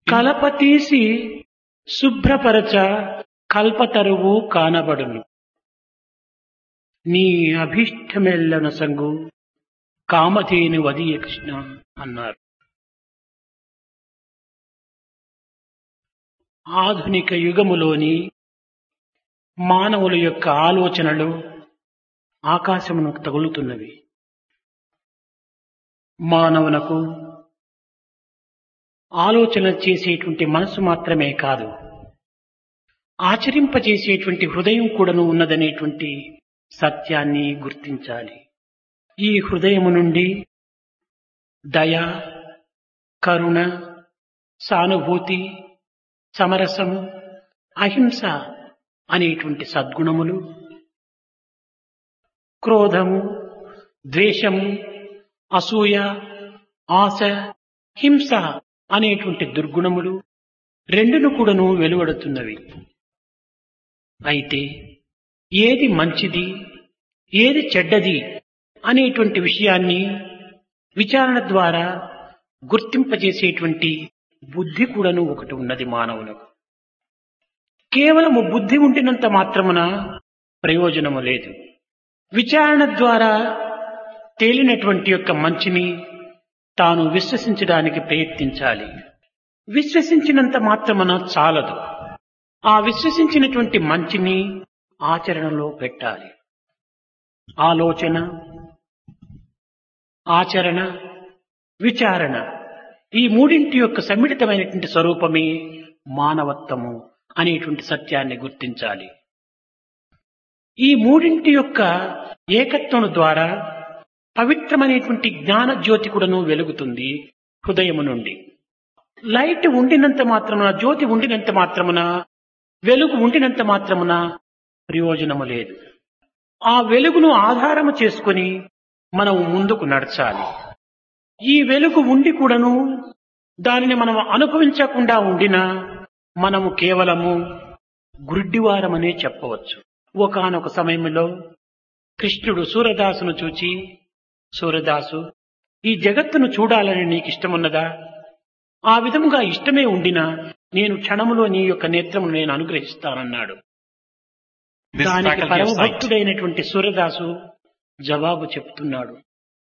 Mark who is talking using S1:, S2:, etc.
S1: కలప తీసి శుభ్రపరచ కల్పతరువు కానబడును నీ అభిష్టమెల్లన సంగు కామధేను వదియ కృష్ణ అన్నారు ఆధునిక యుగములోని మానవుల యొక్క ఆలోచనలు ఆకాశమునకు తగులుతున్నవి మానవునకు ఆలోచన చేసేటువంటి మనసు మాత్రమే కాదు ఆచరింపజేసేటువంటి హృదయం కూడాను ఉన్నదనేటువంటి సత్యాన్ని గుర్తించాలి ఈ హృదయము నుండి దయ కరుణ సానుభూతి సమరసము అహింస అనేటువంటి సద్గుణములు క్రోధము ద్వేషము అసూయ ఆశ హింస అనేటువంటి దుర్గుణములు రెండును కూడాను వెలువడుతున్నవి అయితే ఏది మంచిది ఏది చెడ్డది అనేటువంటి విషయాన్ని విచారణ ద్వారా గుర్తింపజేసేటువంటి బుద్ధి కూడాను ఒకటి ఉన్నది మానవులకు కేవలము బుద్ధి ఉండినంత మాత్రమున ప్రయోజనము లేదు విచారణ ద్వారా తేలినటువంటి యొక్క మంచిని తాను విశ్వసించడానికి ప్రయత్నించాలి విశ్వసించినంత మాత్రమున చాలదు ఆ విశ్వసించినటువంటి మంచిని ఆచరణలో పెట్టాలి ఆలోచన ఆచరణ విచారణ ఈ మూడింటి యొక్క సమ్మిళితమైనటువంటి స్వరూపమే మానవత్వము అనేటువంటి సత్యాన్ని గుర్తించాలి ఈ మూడింటి యొక్క ఏకత్వం ద్వారా పవిత్రమైనటువంటి జ్ఞాన జ్యోతి కూడాను వెలుగుతుంది హృదయము నుండి లైట్ ఉండినంత మాత్రమున జ్యోతి ఉండినంత మాత్రమున వెలుగు ఉండినంత మాత్రమున ప్రయోజనము లేదు ఆ వెలుగును ఆధారము చేసుకుని మనం ముందుకు నడచాలి ఈ వెలుగు ఉండి కూడాను దానిని మనం అనుభవించకుండా ఉండినా మనము కేవలము గుడ్డివారమనే చెప్పవచ్చు ఒకనొక సమయంలో కృష్ణుడు సూరదాసును చూచి సూరదాసు ఈ జగత్తును చూడాలని నీకు ఇష్టమున్నదా ఆ విధముగా ఇష్టమే ఉండినా నేను క్షణములో నీ యొక్క నేత్రమును నేను అనుగ్రహిస్తానన్నాడు
S2: This
S1: దానికి
S2: faculty of sight.
S1: పరమభక్తుడైనటువంటి సూరదాసు జవాబు చెప్తున్నాడు